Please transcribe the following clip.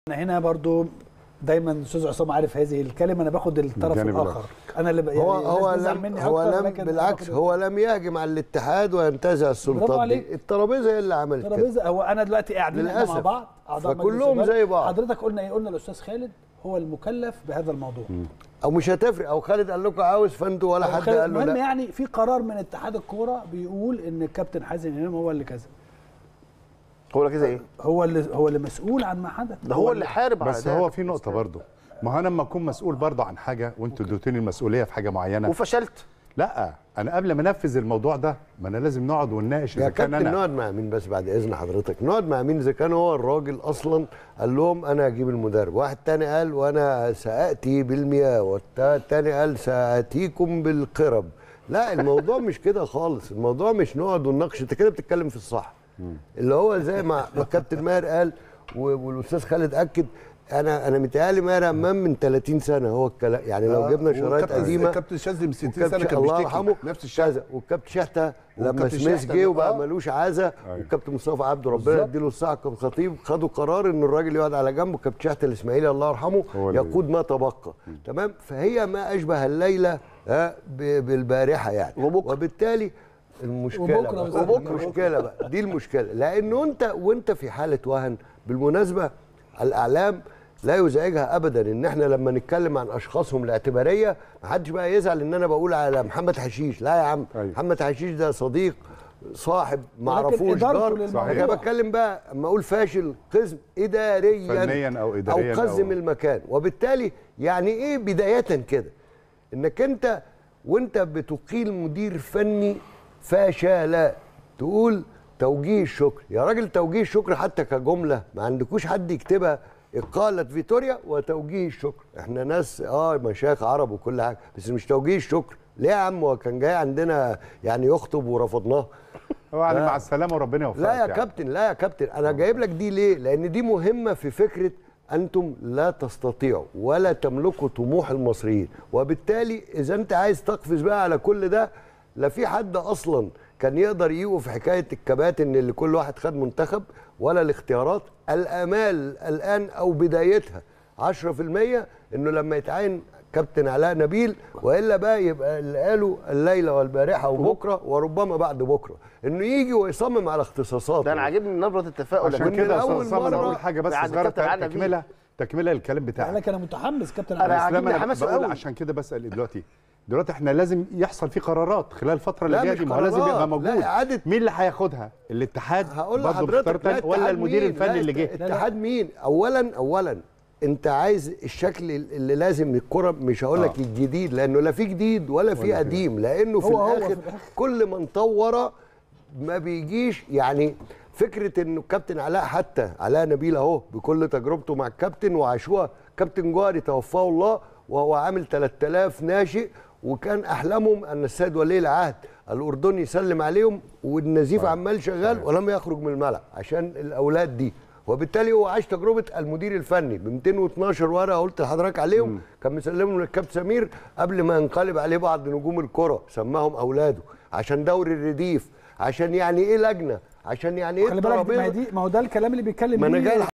هنا برضو دايما استاذ عصام عارف هذه الكلمه انا باخد الطرف الجانب الاخر الآخر. انا اللي ب... يعني هو الناس هو بتزعل لم مني هو أكتر، لم لكن أنا بالعكس باخد هو لم يهجم على الاتحاد وينتزع برافو السلطات عليك. دي الترابيزه هي اللي عملت كده الترابيزه هو انا دلوقتي قاعدين احنا مع للأسف. بعض اعضاء مجلس فكلهم الإدارة. زي بعض. حضرتك قلنا ايه قلنا الاستاذ خالد هو المكلف بهذا الموضوع او مش هتفرق او خالد قال لكم عاوز فانتوا ولا حد خالد- قال له المهم لا يعني في قرار من اتحاد الكوره بيقول ان الكابتن حازم امام هو اللي كذا هو كده ايه هو اللي هو اللي مسؤول عن ما حدث ده هو اللي حارب على بس ده. هو في نقطه برضه ما هو انا لما اكون مسؤول برضه عن حاجه وانتوا اديتوني المسؤوليه في حاجه معينه وفشلت لا انا قبل ما انفذ الموضوع ده ما انا لازم نقعد ونناقش يا اذا كان كابتن انا نقعد مع مين بس بعد اذن حضرتك نقعد مع مين اذا كان هو الراجل اصلا قال لهم انا هجيب المدرب واحد تاني قال وانا ساتي بالمياه والتاني قال ساتيكم بالقرب لا الموضوع مش كده خالص الموضوع مش نقعد ونناقش انت كده بتتكلم في الصح اللي هو زي ما ما الكابتن ماهر قال و- والاستاذ خالد اكد انا انا متهيألي ماهر امام من 30 سنه هو الكلام يعني لو جبنا شرايط والكابتن- قديمه الكابتن شاذلي من 60 سنه والكابتن كان الله بيشتكي يرحمه نفس الشيء كذا والكابتن شحته لما والكابتن سميث شحتة جه وبقى آه. ملوش عزه والكابتن مصطفى عبده ربنا بالظبط. يديله الصحه كابتن خطيب خدوا قرار ان الراجل يقعد على جنبه كابتن شحته الاسماعيلي الله يرحمه هو اللي- يقود ما تبقى تمام فهي ما اشبه الليله آه، ب- بالبارحه يعني وبكرة. وبالتالي المشكله وبكرة بقى. وبكرة. وبكره المشكله بقى دي المشكله لانه انت وانت في حاله وهن بالمناسبه الاعلام لا يزعجها ابدا ان احنا لما نتكلم عن اشخاصهم الاعتباريه ما حدش بقى يزعل ان انا بقول على محمد حشيش لا يا عم أيوة. محمد حشيش ده صديق صاحب ما ولكن اعرفوش إدارته جار للموضوع. انا بتكلم بقى اما اقول فاشل قسم اداريا فنياً أو إدارياً او قزم أو- المكان وبالتالي يعني ايه بدايه كده انك انت وانت بتقيل مدير فني فشل تقول توجيه الشكر يا راجل توجيه الشكر حتى كجمله ما عندكوش حد يكتبها إقالة فيتوريا وتوجيه الشكر احنا ناس اه مشايخ عرب وكل حاجة بس مش توجيه الشكر ليه يا عم هو كان جاي عندنا يعني يخطب ورفضناه هو يعني لا. مع السلامه وربنا يوفقك لا يا يعني. كابتن لا يا كابتن انا جايب لك دي ليه لان دي مهمه في فكره انتم لا تستطيعوا ولا تملكوا طموح المصريين وبالتالي اذا انت عايز تقفز بقى على كل ده لا في حد اصلا كان يقدر يقف في حكايه الكباتن اللي كل واحد خد منتخب ولا الاختيارات الامال الان او بدايتها 10% انه لما يتعين كابتن علاء نبيل والا بقى يبقى اللي قالوا الليله والبارحه وبكره وربما بعد بكره انه يجي ويصمم على اختصاصاته ده انا عاجبني نبره التفاؤل عشان لما كده يا أول استاذ سامر مرة اقول حاجه بس بعد صغيره كابتن علاء نبيل. تكمله تكمله للكلام بتاعك انا كان متحمس كابتن أنا علاء. بس عاجبني لما أنا حماسه بقول قوي. عشان كده بسال دلوقتي دلوقتي احنا لازم يحصل في قرارات خلال الفتره اللي لا جايه مش دي ما هو لازم قرارات. يبقى موجود لا، إعادة- مين اللي هياخدها الاتحاد هقول برضه لحضرتك باختيار لا تاني ولا اتحاد المدير مين؟ الفني لا اللي ات- جه اتحاد مين اولا اولا انت عايز الشكل اللي لازم الكره مش هقول لك آه. الجديد لانه لا في جديد ولا في ولا في- قديم لانه في هو- هو في الاخر الآخر. كل من طور ما بيجيش يعني فكره انه الكابتن علاء حتى علاء نبيل اهو بكل تجربته مع الكابتن وعاشوها كابتن جوهري توفاه الله وهو عامل 3000 ناشئ وكان احلامهم ان السيد ولي العهد الاردني يسلم عليهم والنزيف عمال شغال ولم يخرج من الملعب عشان الاولاد دي وبالتالي هو عاش تجربه المدير الفني ب 212 ورقه قلت لحضرتك عليهم كان مسلمهم للكابتن سمير قبل ما ينقلب عليه بعض نجوم الكره سماهم اولاده عشان دوري الرديف عشان يعني ايه لجنه عشان يعني ايه خلي بالك دي- ما هي الترابيزة. دي ما هو ده الكلام اللي بيتكلم ما انا بيه جاي